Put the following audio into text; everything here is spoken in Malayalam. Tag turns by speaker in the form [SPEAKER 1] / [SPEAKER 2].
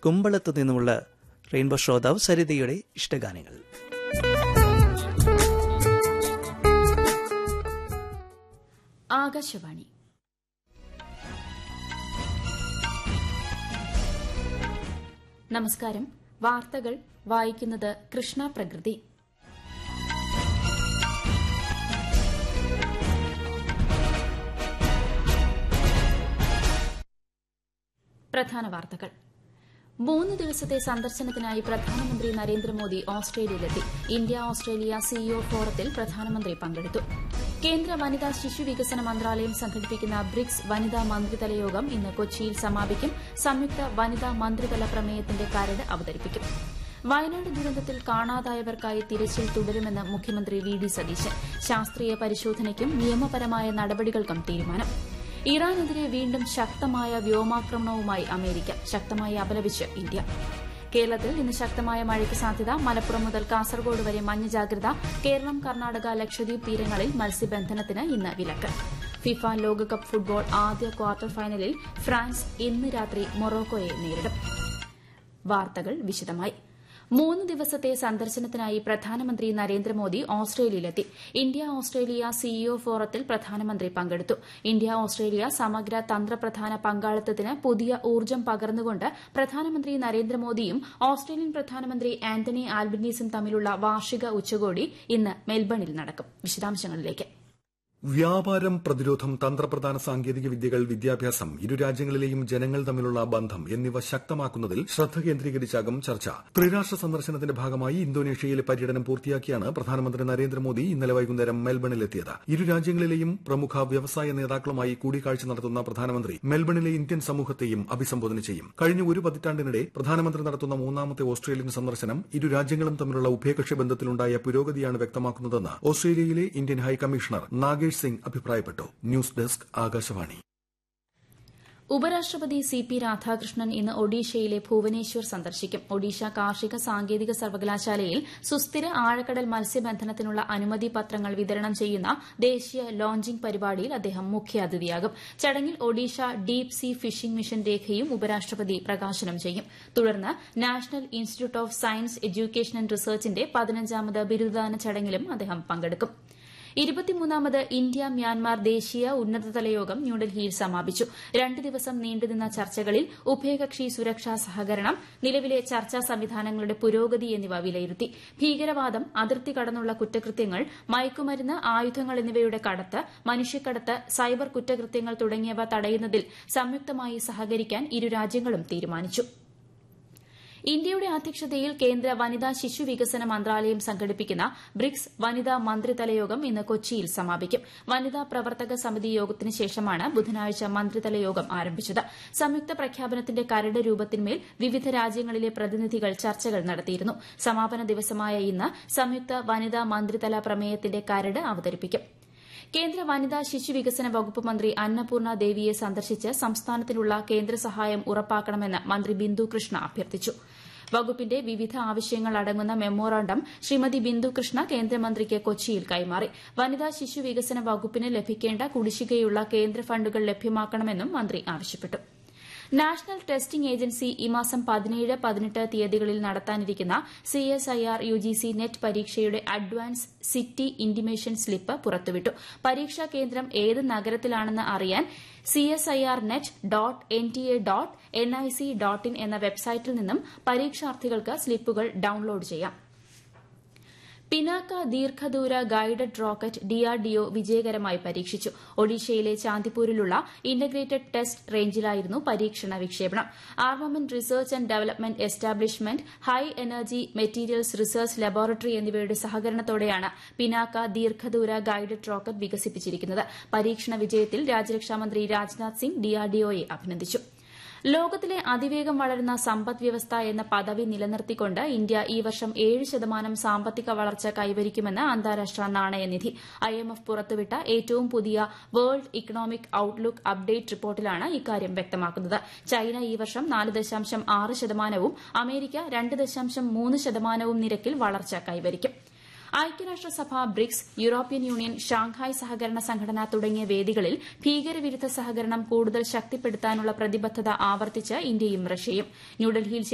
[SPEAKER 1] കുമ്പളത്തു നിന്നുമുള്ള റെയിൻബോ ശ്രോതാവ് സരിതയുടെ ഇഷ്ടഗാനങ്ങൾ
[SPEAKER 2] ആകാശവാണി നമസ്കാരം വാർത്തകൾ വായിക്കുന്നത് കൃഷ്ണ പ്രകൃതി പ്രധാന വാർത്തകൾ മൂന്ന് ദിവസത്തെ സന്ദർശനത്തിനായി പ്രധാനമന്ത്രി നരേന്ദ്രമോദി ഓസ്ട്രേലിയയിലെത്തി ഇന്ത്യ ഓസ്ട്രേലിയ സിഇഒ ഫോറത്തിൽ പ്രധാനമന്ത്രി പങ്കെടുത്തു കേന്ദ്ര വനിതാ ശിശു വികസന മന്ത്രാലയം സംഘടിപ്പിക്കുന്ന ബ്രിക്സ് വനിതാ മന്ത്രിതല യോഗം ഇന്ന് കൊച്ചിയിൽ സമാപിക്കും സംയുക്ത വനിതാ മന്ത്രിതല പ്രമേയത്തിന്റെ കരട് അവതരിപ്പിക്കും വയനാട് ദുരന്തത്തിൽ കാണാതായവർക്കായി തിരച്ചിൽ തുടരുമെന്ന് മുഖ്യമന്ത്രി വി ഡി സതീശൻ ശാസ്ത്രീയ പരിശോധനയ്ക്കും നിയമപരമായ നടപടികൾക്കും തീരുമാനം ഇറാനെതിരെ വീണ്ടും ശക്തമായ വ്യോമാക്രമണവുമായി അമേരിക്ക ശക്തമായി അപലപിച്ച് ഇന്ത്യ കേരളത്തിൽ ഇന്ന് ശക്തമായ മഴയ്ക്ക് സാധ്യത മലപ്പുറം മുതൽ കാസർഗോഡ് വരെ മഞ്ഞ ജാഗ്രത കേരളം കർണാടക ലക്ഷദ്വീപ് തീരങ്ങളിൽ മത്സ്യബന്ധനത്തിന് ഇന്ന് വിലക്ക് ഫിഫ ലോകകപ്പ് ഫുട്ബോൾ ആദ്യ ക്വാർട്ടർ ഫൈനലിൽ ഫ്രാൻസ് ഇന്ന് രാത്രി മൊറോക്കോയെ നേരിടും വാർത്തകൾ വിശദമായി മൂന്ന് ദിവസത്തെ സന്ദർശനത്തിനായി പ്രധാനമന്ത്രി നരേന്ദ്രമോദി ഓസ്ട്രേലിയയിലെത്തി ഇന്ത്യ ഓസ്ട്രേലിയ സിഇഒ ഫോറത്തിൽ പ്രധാനമന്ത്രി പങ്കെടുത്തു ഇന്ത്യ ഓസ്ട്രേലിയ സമഗ്ര തന്ത്രപ്രധാന പങ്കാളിത്തത്തിന് പുതിയ ഊർജ്ജം പകർന്നുകൊണ്ട് പ്രധാനമന്ത്രി നരേന്ദ്രമോദിയും ഓസ്ട്രേലിയൻ പ്രധാനമന്ത്രി ആന്റണി ആൽബനീസും തമ്മിലുള്ള വാർഷിക ഉച്ചകോടി ഇന്ന് മെൽബണിൽ നടക്കും വിശദാംശങ്ങളിലേക്ക്
[SPEAKER 3] വ്യാപാരം പ്രതിരോധം തന്ത്രപ്രധാന സാങ്കേതിക വിദ്യകൾ വിദ്യാഭ്യാസം ഇരു രാജ്യങ്ങളിലെയും ജനങ്ങൾ തമ്മിലുള്ള ബന്ധം എന്നിവ ശക്തമാക്കുന്നതിൽ ശ്രദ്ധ കേന്ദ്രീകരിച്ചാകും ചർച്ച ത്രിരാഷ്ട്ര സന്ദർശനത്തിന്റെ ഭാഗമായി ഇന്തോനേഷ്യയിലെ പര്യടനം പൂർത്തിയാക്കിയാണ് പ്രധാനമന്ത്രി നരേന്ദ്രമോദി ഇന്നലെ വൈകുന്നേരം മെൽബണിലെത്തിയത് ഇരു രാജ്യങ്ങളിലെയും പ്രമുഖ വ്യവസായ നേതാക്കളുമായി കൂടിക്കാഴ്ച നടത്തുന്ന പ്രധാനമന്ത്രി മെൽബണിലെ ഇന്ത്യൻ സമൂഹത്തെയും അഭിസംബോധന ചെയ്യും കഴിഞ്ഞ ഒരു പതിറ്റാണ്ടിനിടെ പ്രധാനമന്ത്രി നടത്തുന്ന മൂന്നാമത്തെ ഓസ്ട്രേലിയൻ സന്ദർശനം ഇരു രാജ്യങ്ങളും തമ്മിലുള്ള ഉഭയകക്ഷി ബന്ധത്തിലുണ്ടായ പുരോഗതിയാണ് വ്യക്തമാക്കുന്നതെന്ന് ഓസ്ട്രേലിയയിലെ ഇന്ത്യൻ ഹൈക്കമ്മീഷണർ നാഗേഷ് സിംഗ് അഭിപ്രായപ്പെട്ടു ന്യൂസ് ഡെസ്ക് ആകാശവാണി
[SPEAKER 2] ഉപരാഷ്ട്രപതി സി പി രാധാകൃഷ്ണൻ ഇന്ന് ഒഡീഷയിലെ ഭുവനേശ്വർ സന്ദർശിക്കും ഒഡീഷ കാർഷിക സാങ്കേതിക സർവകലാശാലയിൽ സുസ്ഥിര ആഴക്കടൽ മത്സ്യബന്ധനത്തിനുള്ള അനുമതി പത്രങ്ങൾ വിതരണം ചെയ്യുന്ന ദേശീയ ലോഞ്ചിംഗ് പരിപാടിയിൽ അദ്ദേഹം മുഖ്യാതിഥിയാകും ചടങ്ങിൽ Odisha deep sea fishing mission രേഖയും ഉപരാഷ്ട്രപതി പ്രകാശനം ചെയ്യും തുടർന്ന് national institute of science education and റിസർച്ചിന്റെ പതിനഞ്ചാമത് ബിരുദദാന ചടങ്ങിലും അദ്ദേഹം പങ്കെടുക്കും ഇരുപത്തിമൂന്നാമത് ഇന്ത്യ മ്യാൻമാർ ദേശീയ ഉന്നതതല യോഗം ന്യൂഡൽഹിയിൽ സമാപിച്ചു രണ്ട് ദിവസം നീണ്ടുനിന്ന ചർച്ചകളിൽ ഉഭയകക്ഷി സുരക്ഷാ സഹകരണം നിലവിലെ ചർച്ചാ സംവിധാനങ്ങളുടെ പുരോഗതി എന്നിവ വിലയിരുത്തി ഭീകരവാദം അതിർത്തി കടന്നുള്ള കുറ്റകൃത്യങ്ങൾ മയക്കുമരുന്ന് ആയുധങ്ങൾ എന്നിവയുടെ കടത്ത് മനുഷ്യക്കടത്ത് സൈബർ കുറ്റകൃത്യങ്ങൾ തുടങ്ങിയവ തടയുന്നതിൽ സംയുക്തമായി സഹകരിക്കാൻ ഇരു രാജ്യങ്ങളും തീരുമാനിച്ചു ഇന്ത്യയുടെ അധ്യക്ഷതയിൽ കേന്ദ്ര വനിതാ ശിശു വികസന മന്ത്രാലയം സംഘടിപ്പിക്കുന്ന ബ്രിക്സ് വനിതാ മന്ത്രിതല യോഗം ഇന്ന് കൊച്ചിയിൽ സമാപിക്കും വനിതാ പ്രവർത്തക സമിതി യോഗത്തിന് ശേഷമാണ് ബുധനാഴ്ച മന്ത്രിതല യോഗം ആരംഭിച്ചത് സംയുക്ത പ്രഖ്യാപനത്തിന്റെ കരട് രൂപത്തിന്മേൽ വിവിധ രാജ്യങ്ങളിലെ പ്രതിനിധികൾ ചർച്ചകൾ നടത്തിയിരുന്നു സമാപന ദിവസമായ ഇന്ന് സംയുക്ത വനിതാ മന്ത്രിതല പ്രമേയത്തിന്റെ കരട് അവതരിപ്പിക്കും കേന്ദ്ര വനിതാ ശിശു വികസന വകുപ്പ് മന്ത്രി അന്നപൂർണ ദേവിയെ സന്ദർശിച്ച് സംസ്ഥാനത്തിനുള്ള കേന്ദ്ര സഹായം ഉറപ്പാക്കണമെന്ന് മന്ത്രി ബിന്ദു കൃഷ്ണ അഭ്യർത്ഥിച്ചു വകുപ്പിന്റെ വിവിധ ആവശ്യങ്ങൾ അടങ്ങുന്ന മെമ്മോറാണ്ടം ശ്രീമതി ബിന്ദു കൃഷ്ണ കേന്ദ്രമന്ത്രിക്ക് കൊച്ചിയിൽ കൈമാറി വനിതാ ശിശു വികസന വകുപ്പിന് ലഭിക്കേണ്ട കുടിശ്ശികയുള്ള കേന്ദ്ര ഫണ്ടുകൾ ലഭ്യമാക്കണമെന്നും മന്ത്രി ആവശ്യപ്പെട്ടു നാഷണൽ ടെസ്റ്റിംഗ് ഏജൻസി ഈ മാസം പതിനേഴ് പതിനെട്ട് തീയതികളിൽ നടത്താനിരിക്കുന്ന സിഎസ്ഐആർ യുജിസി നെറ്റ് പരീക്ഷയുടെ അഡ്വാൻസ് സിറ്റി ഇന്റിമേഷൻ സ്ലിപ്പ് പുറത്തുവിട്ടു പരീക്ഷാ കേന്ദ്രം ഏത് നഗരത്തിലാണെന്ന് അറിയാൻ CSIR net dot N T A dot N I C dot in എന്ന വെബ്സൈറ്റിൽ നിന്നും പരീക്ഷാർത്ഥികൾക്ക് സ്ലിപ്പുകൾ ഡൌൺലോഡ് ചെയ്യാം പിനാക്ക ദീർഘദൂര ഗൈഡഡ് റോക്കറ്റ് ഡിആർഡിഒ വിജയകരമായി പരീക്ഷിച്ചു ഒഡീഷയിലെ ചാന്ദിപ്പൂരിലുള്ള ഇന്റഗ്രേറ്റഡ് ടെസ്റ്റ് റേഞ്ചിലായിരുന്നു പരീക്ഷണ വിക്ഷേപണം armament research and development establishment high energy materials research laboratory എന്നിവയുടെ സഹകരണത്തോടെയാണ് പിനാക്ക ദീർഘദൂര ഗൈഡഡ് റോക്കറ്റ് വികസിപ്പിച്ചിരിക്കുന്നത് പരീക്ഷണ വിജയത്തിൽ രാജ്യരക്ഷാമന്ത്രി രാജ്നാഥ് സിംഗ് ഡിആർഡിഒയെ അഭിനന്ദിച്ചു ലോകത്തിലെ അതിവേഗം വളരുന്ന സമ്പദ് വ്യവസ്ഥ എന്ന പദവി നിലനിർത്തിക്കൊണ്ട് ഇന്ത്യ ഈ വർഷം ഏഴ് ശതമാനം സാമ്പത്തിക വളർച്ച കൈവരിക്കുമെന്ന് അന്താരാഷ്ട്ര നാണയനിധി ഐഎംഎഫ് പുറത്തുവിട്ട ഏറ്റവും പുതിയ വേൾഡ് ഇക്കണോമിക് ഔട്ട്ലുക്ക് അപ്ഡേറ്റ് റിപ്പോർട്ടിലാണ് ഇക്കാര്യം വ്യക്തമാക്കുന്നത് ചൈന ഈ വർഷം നാല് ദശാംശം ആറ് ശതമാനവും അമേരിക്ക രണ്ട് ദശാംശം മൂന്ന് ശതമാനവും നിരക്കിൽ വളർച്ച കൈവരിക്കും ഐക്യരാഷ്ട്രസഭ ബ്രിക്സ് യൂറോപ്യൻ യൂണിയൻ ഷാങ്ഹായ് സഹകരണ സംഘടന തുടങ്ങിയ വേദികളിൽ ഭീകരവിരുദ്ധ സഹകരണം കൂടുതൽ ശക്തിപ്പെടുത്താനുള്ള പ്രതിബദ്ധത ആവർത്തിച്ച് ഇന്ത്യയും റഷ്യയും ന്യൂഡൽഹിയിൽ